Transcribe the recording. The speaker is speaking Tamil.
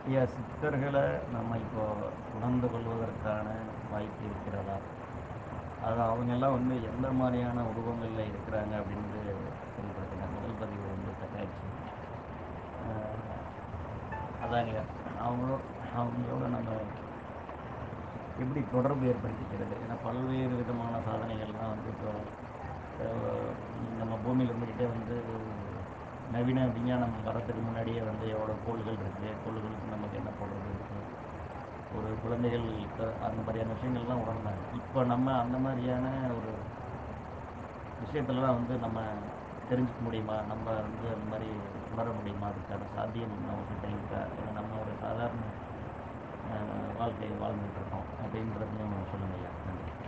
ஐயா சித்தர்களை நம்ம இப்போ உணர்ந்து கொள்வதற்கான வாய்ப்பு இருக்கிறதா அது அவங்கெல்லாம் வந்து எந்த மாதிரியான உருவங்களில் இருக்கிறாங்க அப்படின்ட்டு வெளிப்படுத்தின முதல் பதிவு வந்து கட்டாயிடுச்சு அதாங்க அவங்களோ அவங்களோட நம்ம எப்படி தொடர்பு ஏற்படுத்திக்கிறது ஏன்னா பல்வேறு விதமான சாதனைகள்லாம் வந்து இப்போ அஹ், நம்ம பூமியில் இருந்துக்கிட்டே வந்து நவீன விஞ்ஞானம் வரத்துக்கு முன்னாடியே வந்து எவ்வளோ கோள்கள் இருக்குது கோள்களுக்கு நமக்கு என்ன தொடர்பு இருக்குது ஒரு குழந்தைகள் இப்ப அந்த மாதிரியான விஷயங்கள்லாம் உணர்ந்தாங்க இப்போ நம்ம அந்த மாதிரியான ஒரு விஷயத்தெல்லாம் வந்து நம்ம தெரிஞ்சுக்க முடியுமா நம்ம வந்து அந்த மாதிரி உணர முடியுமா அதுக்கான சாத்தியம் நம்மக்கிட்ட இருக்கா ஏன்னா நம்ம ஒரு சாதாரண அஹ், வாழ்க்கையை வாழ்ந்துட்டு இருக்கோம் அப்படின்றதையும் சொல்லுங்க ஐயா நன்றி